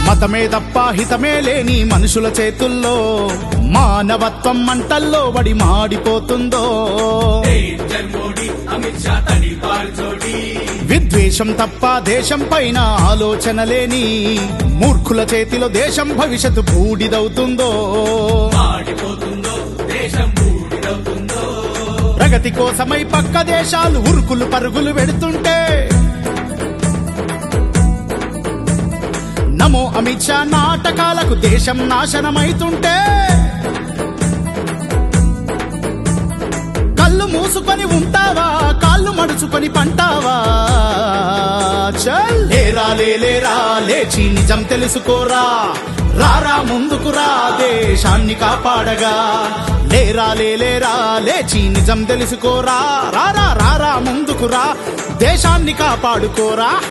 మతమే తప్ప హితమే లేని మనుషుల చేతుల్లో మానవత్వం మంటల్లో వడి మాడిపోతుందో డేంజర్ మోడీ అమిత్ షా తడి పాల్చోడి విద్వేషం తప్ప దేశం పైన ఆలోచన లేని మూర్ఖుల చేతిలో దేశం భవిష్యత్తు బూడిదవుతుందో మాడిపోతుందో దేశం బూడిదవుతుందో ప్రగతి కోసమై పక్క దేశాలు ఉరుకులు పరుగులు పెడుతుంటే నమో అమిత్ షా నాటకాలకు దేశం నాశనమైతుంటే కళ్ళు మూసుకొని ఉంటావా కాళ్ళు మడుచుకొని పంటావా చల్ లేరా లే లేరా లేచి నిజం తెలుసుకోరా రారా ముందుకు రా దేశాన్ని కాపాడగా లేరా లే లేరా లేచి నిజం తెలుసుకోరా రారా రారా ముందుకు రా దేశాన్ని కాపాడుకోరా